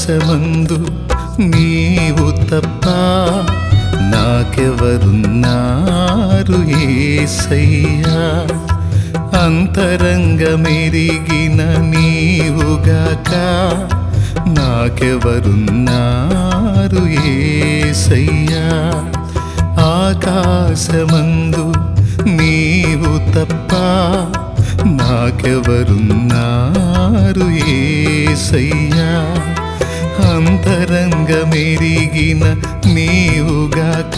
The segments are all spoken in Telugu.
ఆకాశమందు నీవు తప్ప నాకెవరున్నారు ఏసయ్యా అంతరంగమెరిగిన నీవుగాక నాకెవరున్నారు ఏసయ్యా ఆకాశమందు నీవు తప్ప నాకెవరున్నారు ఏసయ్యా అంతరంగమెరిగిన నీవుగాక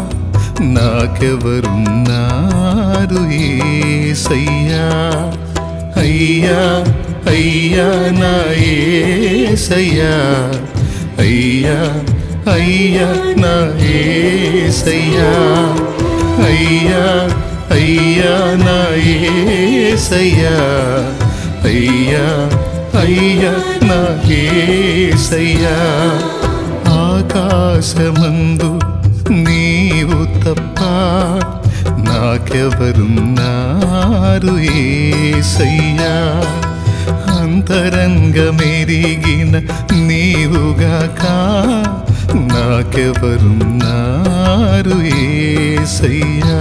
నాకెవరున్నారు ఏసయ్యా అయ్యా అయ్యా నా ఏసయ్యా అయ్యా అయ్యా నా ఏసయ్యా అయ్యా అయ్యా నా ఏసయ్యా అయ్యా అయ్యా నా ఏసయ్యా ఆకాశమందు నీవు తప్ప నాకెవరున్నారు ఏసయ్యా అంతరంగమెరిగిన నీవుగాక నాకెవరున్నారు ఏసయ్యా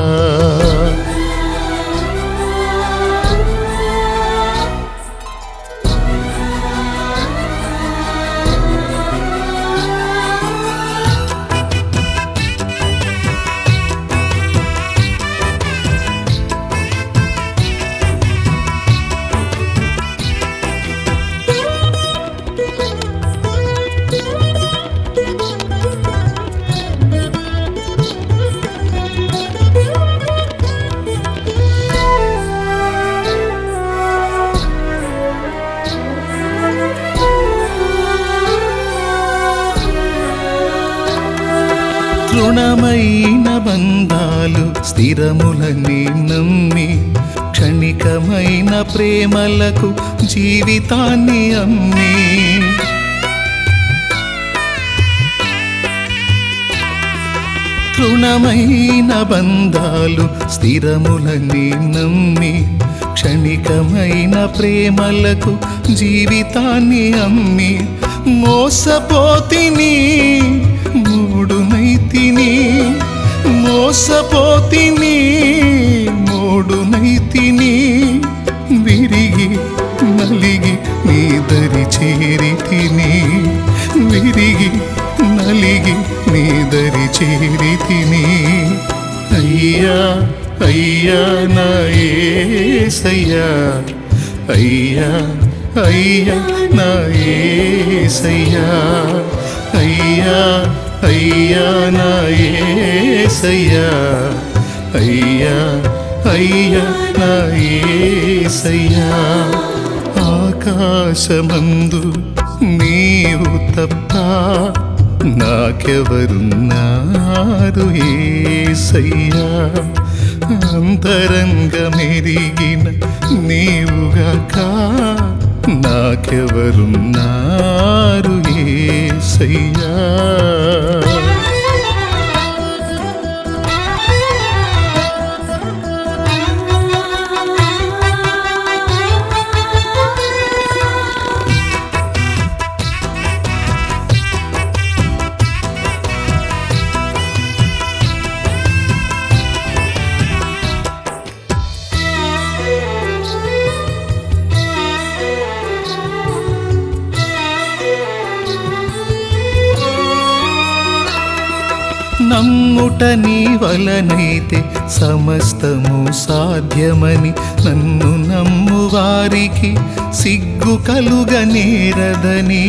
తృణమైన బంధాలు స్థిరములని నమ్మి క్షణికమైన ప్రేమలకు జీవితాన్ని అమ్మి తృణమైన బంధాలు స్థిరములని నమ్మి క్షణికమైన ప్రేమలకు జీవితాన్ని అమ్మి మోసపోతిని మూడు నైతిని మోసపోతిని మూడు నైతిని విరిగి నలిగి నీ దరి చేరి తిని విరిగి నలిగి నీ దరి చేరి తిని అయ్యా అయ్యా నా ఏసయ్యా అయ్యా అయ్యా నా ఏసయ్యా అయ్యా అయ్యా నా ఏసయ్యా అయ్యా అయ్యా నా ఏసయ్యా ఆకాశమందు నీవు తప్ప నాకెవరున్నారు ఏసయ్యా అంతరంగమెరిగిన నీవుగాక నాకెవరున్నారు ఏసయ్యా నమ్ముట నీ వలనైతే సమస్తము సాధ్యమని నన్ను నమ్ము వారికి సిగ్గు కలుగనేరదని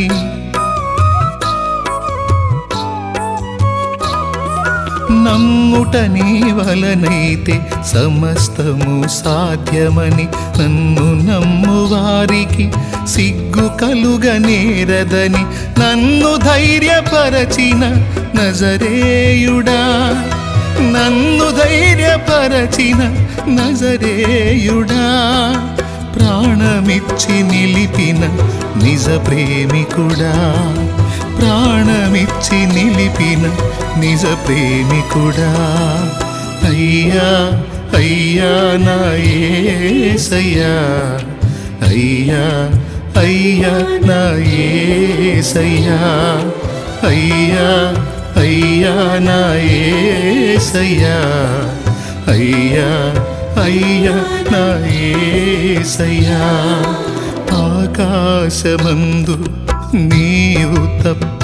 నమ్ముట నీ వలనైతే సమస్తము సాధ్యమని నన్ను నమ్ము వారికి సిగ్గు కలుగనేరదని నన్ను ధైర్యపరచిన నజరేయుడా నన్ను ధైర్యపరచిన నజరేయుడా ప్రాణమిచ్చి నిలిపిన నిజ ప్రేమికుడా ప్రాణమిచ్చి నిలిపిన నిజ ప్రేమికుడా అయ్యా అయ్యా నా ఏసయ్యా అయ్యా అయ్యా నా ఏసయ్యా అయ్యా అయ్యా నా ఏసయ్యా అయ్యా అయ్యా నా ఏసయ్యా ఆకాశమందు నీవు తప్ప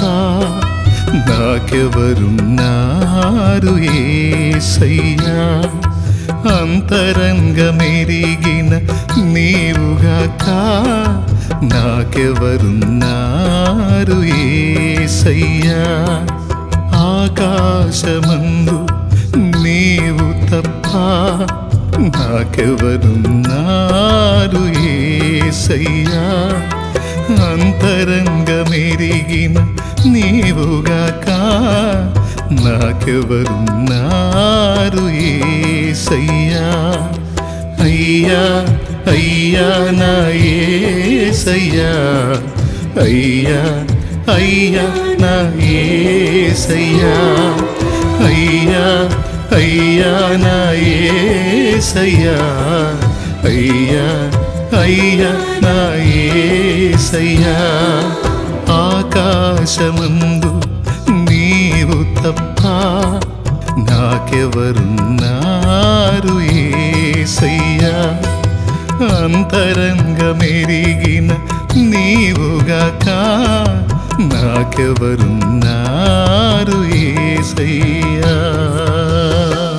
నాకెవరున్నారు ఏసయ్యా అంతరంగమెరిగిన నీవుగాక నాకెవరున్నారు ఏసయ్యా ఆకాశమందు నీవు తప్ప నాకెవరున్నారు ఏసయ్యా అంతరంగమెరిగిన నీవుగాక నాకెవరున్నారు ఏసయ్యా అయ్యా అయ్యా నా ఏసయ్యా అయ్యా అయ్యా నా ఏసయ్యా అయ్యా అయ్యా నా ఏసయ్యా అయ్యా అయ్యా నా ఏసయ్యా ఆకాశమందు నీవు తప్ప నాకెవరున్నారు ఏసయ్యా అంతరంగమెరిగిన నీవుగాక నాకెవరున్నారు ఏసయ్యా